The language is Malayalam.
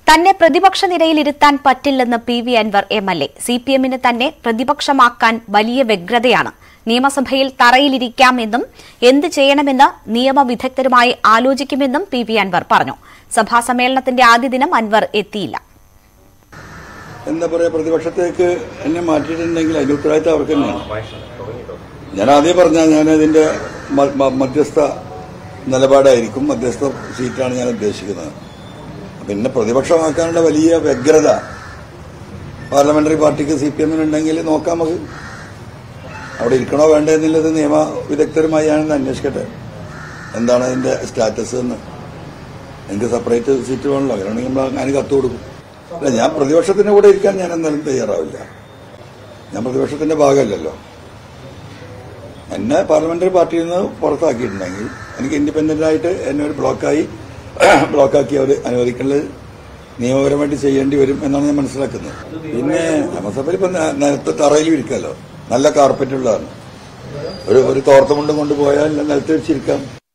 തന്നെ പ്രതിപക്ഷ നിരയിലിരുത്താൻ പറ്റില്ലെന്ന് P V Anvar M L A C P എമ്മിന് തന്നെ പ്രതിപക്ഷമാക്കാൻ വലിയ വ്യഗ്രതയാണ് നിയമസഭയിൽ തറയിലിരിക്കാമെന്നും എന്ത് ചെയ്യണമെന്ന് നിയമവിദഗ്ധരുമായി ആലോചിക്കുമെന്നും പി വി അൻവർ പറഞ്ഞു സഭാ സമ്മേളനത്തിന്റെ ആദ്യ ദിനം അൻവർ എത്തിയില്ല എന്താ പറയാ പ്രതിപക്ഷത്തേക്ക് എന്നെ മാറ്റിയിട്ടുണ്ടെങ്കിൽ അതിന്റെ ഉത്തരവാദിത്തം അവർക്ക് തന്നെയാണ് ഞാൻ ആദ്യം പറഞ്ഞ ഞാൻ അതിന്റെ മ- മ- മധ്യസ്ഥ നിലപാടായിരിക്കും മധ്യസ്ഥ സീറ്റാണ് ഞാൻ ഉദ്ദേശിക്കുന്നത് പിന്നെ പ്രതിപക്ഷമാക്കാനുള്ള വലിയ വ്യഗ്രത പാർലമെന്ററി പാർട്ടിക്ക് സി പി എമ്മിനുണ്ടെങ്കിൽ നോക്കാം നമുക്ക് അവിടെ ഇരിക്കണോ വേണ്ടേ എന്നുള്ളത് നിയമ വിദഗ്ധരുമായി ഞാനൊന്ന് അന്വേഷിക്കട്ടെ എന്താണ് അതിന്റെ സ്റ്റാറ്റസ് എന്ന് എനിക്ക് സെപ്പറേറ്റ് സീറ്റ് വേണമല്ലോ അങ്ങനെയാണെങ്കിൽ നമ്മൾ ഞാൻ കത്ത് കൊടുക്കും അല്ല ഞാൻ പ്രതിപക്ഷത്തിന്റെ കൂടെ ഇരിക്കാൻ ഞാൻ എന്തായാലും തയ്യാറാവില്ല ഞാൻ പ്രതിപക്ഷത്തിന്റെ ഭാഗമല്ലല്ലോ എന്നെ പാർലമെന്ററി പാർട്ടിയിൽ നിന്ന് പുറത്താക്കിയിട്ടുണ്ടെങ്കിൽ എനിക്ക് ഇൻഡിപെൻഡന്റ് ആയിട്ട് എന്നെ ഒരു ബ്ലോക്കായി ബ്ലോക്കാക്കി അവർ അനുവദിക്കുന്നത് നിയമപരമായിട്ട് ചെയ്യേണ്ടി വരും എന്നാണ് ഞാൻ മനസ്സിലാക്കുന്നത് പിന്നെ നിയമസഭയിൽ ഇപ്പം നിലത്ത് തറയിൽ ഇരിക്കാമല്ലോ നല്ല കാർപ്പറ്റ് ഉള്ളതാണ് ഒരു ഒരു തോർത്തമുണ്ടും കൊണ്ടുപോയാൽ നിലത്ത് വെച്ചിരിക്കാം